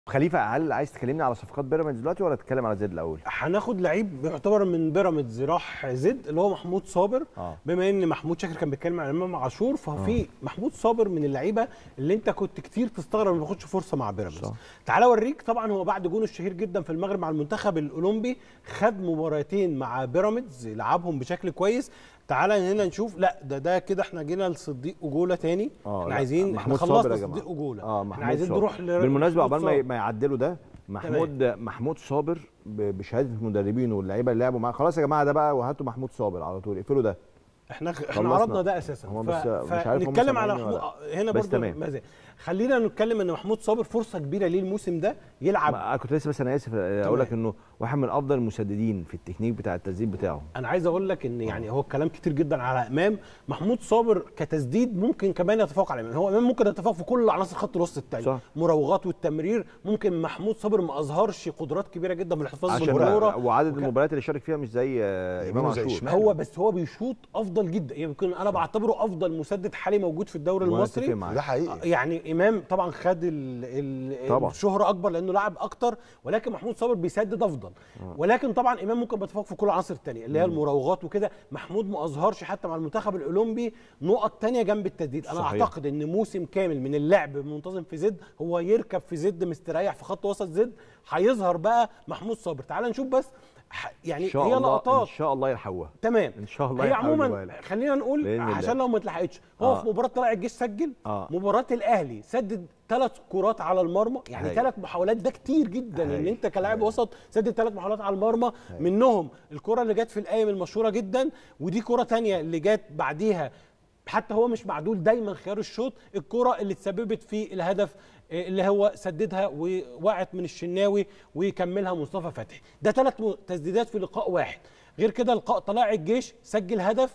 خليفه هل عايز تكلمني على صفقات بيراميدز دلوقتي ولا تتكلم على زد الاول؟ هناخد لعيب يعتبر من بيراميدز راح زد اللي هو محمود صابر اه بما ان محمود شاكر كان بيتكلم عن امام عاشور ففي محمود صابر من اللعيبه اللي انت كنت كتير تستغرب ما بياخدش فرصه مع بيراميدز صح. تعالى اوريك طبعا هو بعد جونه الشهير جدا في المغرب مع المنتخب الاولمبي خد مباراتين مع بيراميدز لعبهم بشكل كويس تعالى هنا نشوف لا ده ده كده احنا جينا لصديق اجوله تاني اه احنا لا، عايزين محمود احنا صابر يا خلصنا جماعه صديق اجوله اه احنا محمود عايزين صابر. نروح ل- بالمناسبه محمود عقبال ما ي- صابر. ما يعدلوا ده محمود محمود صابر ب- بشهاده المدربين واللعيبه اللي لعبوا معاه خلاص يا جماعه ده بقى وهاتوا محمود صابر على طول اقفلوا ده احنا احنا خلصنا. عرضنا ده اساسا هما ف... بس مش عارف هما فنتكلم على سامعيني محمود ولا هنا بس برضه تمام. ما زال. خلينا نتكلم ان محمود صابر فرصه كبيره ليه الموسم ده يلعب ما- كنت لسه بس انا اسف اقول لك انه واحد من افضل المسددين في التكنيك بتاع التسديد بتاعه انا عايز اقول لك ان يعني هو الكلام كتير جدا على امام محمود صابر كتسديد ممكن كمان يتفوق على امام هو امام ممكن يتفوق في كل عناصر خط الوسط الثاني صح. مراوغات والتمرير ممكن محمود صابر ما اظهرش قدرات كبيره جدا من الحفاظ عشان بالكوره وعدد وكان- المباريات اللي شارك فيها مش زي آه، امام يمينه زي عاشور شمال. هو بس هو بيشوط افضل جدا يمكن انا بعتبره افضل مسدد حالي موجود في الدوري وأنا المصري أتفق معاك. ده حقيقي يعني امام طبعا خد ال ال طبعا. الشهره اكبر لانه لاعب اكتر ولكن محمود صابر بيسدد افضل ولكن طبعا امام ممكن بيتفوق في كل العناصر الثانيه اللي هي المراوغات وكده محمود ما اظهرش حتى مع المنتخب الاولمبي نقط ثانيه جنب التسديد انا صحيح. اعتقد ان موسم كامل من اللعب منتظم في زد هو يركب في زد مستريح في خط وسط زد هيظهر بقى محمود صابر تعال نشوف بس ح- يعني ان شاء هي الله ان لقطات شاء الله يلحقوها تمام ان شاء الله هي يلحقوا عموما الجوال. خلينا نقول بإذن الله. عشان لو ما اتلحقتش هو آه. في مباراه طلائع الجيش سجل آه. مباراه الاهلي سدد ثلاث كرات على المرمى يعني هاي. ثلاث محاولات ده كتير جدا ان هاي. انت كلاعب وسط سدد ثلاث محاولات على المرمى منهم الكره اللي جت في القايم المشهوره جدا ودي كره تانية اللي جت بعديها حتى هو مش معدول دايما خيار الشوط الكره اللي تسببت في الهدف آه، اللي هو سددها ووقعت من الشناوي ويكملها مصطفى فتحي ده ثلاث تسديدات في لقاء واحد غير كده لقاء طلائع الجيش سجل هدف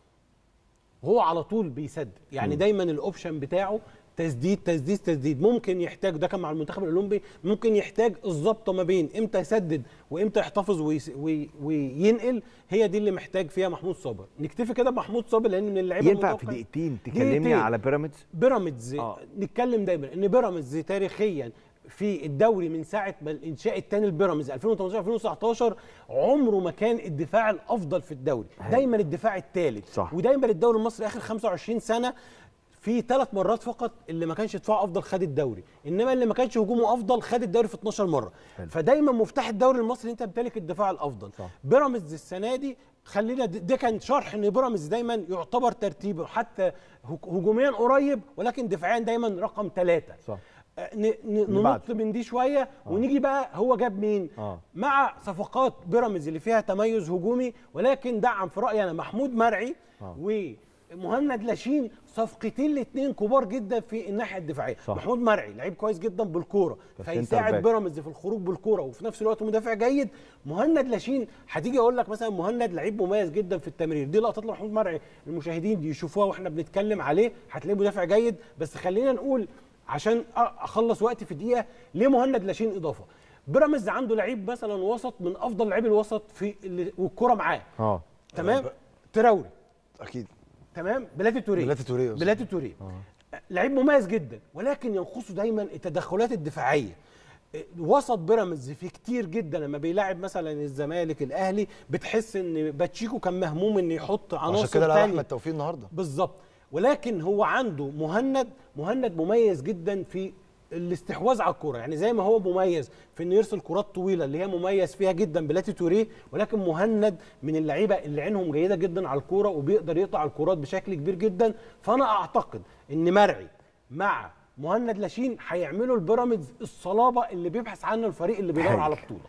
هو على طول بيسدد يعني دايما الاوبشن بتاعه تسديد تسديد تسديد ممكن يحتاج ده كان مع المنتخب الاولمبي ممكن يحتاج الظبطه ما بين امتى يسدد وامتى يحتفظ ويس وي وينقل هي دي اللي محتاج فيها محمود صابر نكتفي كده بمحمود صابر لان من اللعيبه ينفع في المتوقع- دقيقتين تكلمني دقيقتين. على بيراميدز بيراميدز آه. نتكلم دايما ان بيراميدز تاريخيا في الدوري من ساعه ما الانشاء الثاني لبيراميدز 2018 2019 عمره ما كان الدفاع الافضل في الدوري دايما الدفاع الثالث صح. ودايما الدوري المصري اخر 25 سنه في ثلاث مرات فقط اللي ما كانش دفاعه افضل خد الدوري انما اللي ما كانش هجومه افضل خد الدوري في 12 مره حلو. فدايما مفتاح الدوري المصري انت بتمتلك الدفاع الافضل صح. بيراميدز السنه دي خلينا د- ده كان شرح ان بيراميدز دايما يعتبر ترتيبه حتى هج- هجوميا قريب ولكن دفاعيا دايما رقم ثلاثه صح. ن- ن- اللي بعده. ننط من دي شويه ونيجي بقى هو جاب مين آه. مع صفقات بيراميدز اللي فيها تميز هجومي ولكن دعم في رايي انا محمود مرعي آه. ومهند لاشين صفقتين الاثنين كبار جدا في الناحيه الدفاعيه صح. محمود مرعي لعيب كويس جدا بالكوره كسنتر فيساعد باك. بيراميدز في الخروج بالكوره وفي نفس الوقت مدافع جيد مهند لاشين هتيجي اقول لك مثلا مهند لعيب مميز جدا في التمرير دي لقطات لمحمود مرعي المشاهدين يشوفوها واحنا بنتكلم عليه هتلاقيه مدافع جيد بس خلينا نقول عشان أ- اخلص وقتي في دقيقه ليه مهند لاشين اضافه بيراميدز عنده لعيب مثلا وسط من افضل لعيب الوسط في اللي والكره معاه اه تمام تراوري اكيد تمام بلاتي توريه بلاتي توريه قصدي. بلاتي توريه لعيب مميز جدا ولكن ينقصه دايما التدخلات الدفاعيه وسط بيراميدز في كتير جدا لما بيلاعب مثلا الزمالك الاهلي بتحس ان باتشيكو كان مهموم ان يحط عناصر عشان كده لعب تانية احمد توفيق النهارده بالظبط ولكن هو عنده مهند مهند مميز جدا في الاستحواذ على الكوره يعني زي ما هو مميز في انه يرسل كرات طويله اللي هي مميز فيها جدا بلاتي توريه ولكن مهند من اللعيبه اللي عينهم جيده جدا على الكوره وبيقدر يقطع الكرات بشكل كبير جدا فانا اعتقد ان مرعي مع مهند لاشين هيعملوا البيراميدز الصلابه اللي بيبحث عنها الفريق اللي بيدور هايل. على بطوله